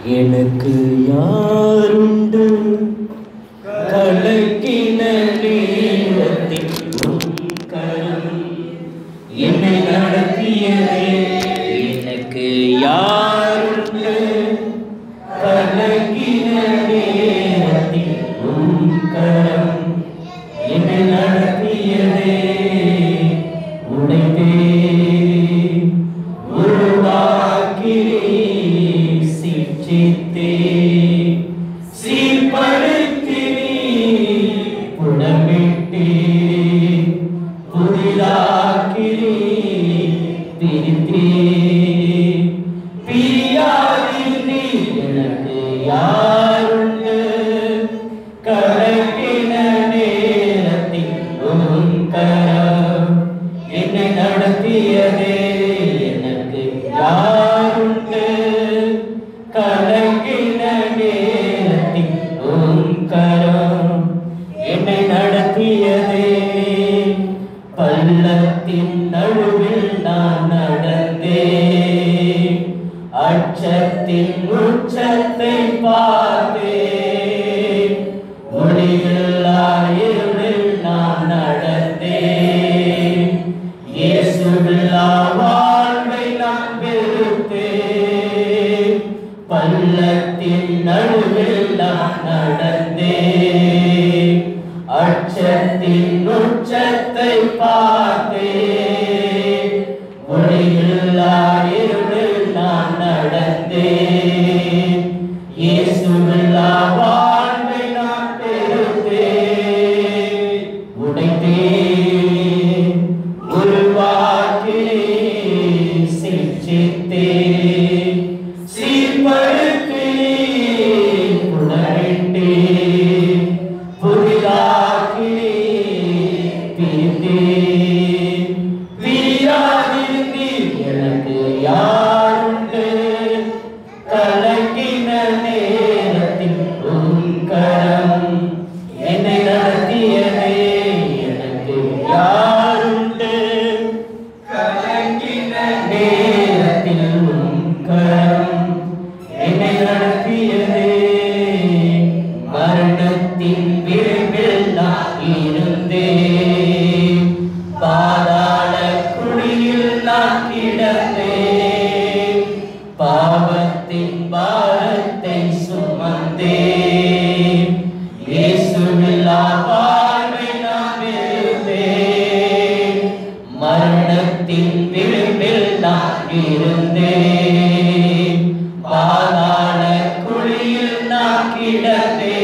எனக்கு யாருண்டு கலக்கின நேரத்தில் உன் கரம் என்னை நடத்தியதே எனக்கு யாருண்டு கலக்கின நேரத்தில் உன் கரம் என்னை நடத்தியதே உடைத்தே உருவாக்கி சிற்றித்தே சீர்படுத்தி புடமிட்டே புதிதாக்கி பிரித்தே பிரியாதில் நீ எனக்கு யாருண்டு கலக்கின நேரத்தில் உன் கரம் என்னை நடத்தியதே எனக்கு யாருண்டு கலங்கின நேரத்தில் உன் கரம் என்னை நடத்தியதே பள்ளத்தின் நடுவில் நான் நடந்தேன் அச்சத்தின் உச்சத்தை பார்த்தேன் ஒளியில்லா இருளில் நான் நடந்தேன் இயேசுவில்லா வாழ்வை நான் வெறுத்தேன் பள்ளத்தின் நடுவில் நான் நடந்தேன் அச்சத்தின் உச்சத்தை பார்த்தேன் ஒளியில்லா இருளில் நான் நடந்தேன் இயேசுவில்லா வாழ்வை நான் பெறுத்தேன் உடைத்தேன் உருவாக்கினேன் சிற்றித்தேன் சீர்படுத்தினேன் புனரிட்டேன் புதிதாக்கினேன் பிரித்தேன் வீராதிருந்தீர் எனக்கு யாருண்டு கலங்கின நேரத்தில் உன் கரம் என்னை நடத்தியதே எனக்கு யாருண்டு கலங்கின நேரத்தில் உன் கரம் என்னை நடத்தியதே மரணத்தின் விளிம்பில் நான் இருந்தேன் பாதாள குழியில் நான் கிடந்தேன் பாவத்தின் பாரத்தை சுமந்தேன் இயேசுவில்லா வாழ்வை நான் வெறுத்தேன் மரணத்தின் விளிம்பில் நான் இருந்தேன் பாதாள குழியில் நான் கிடந்தேன்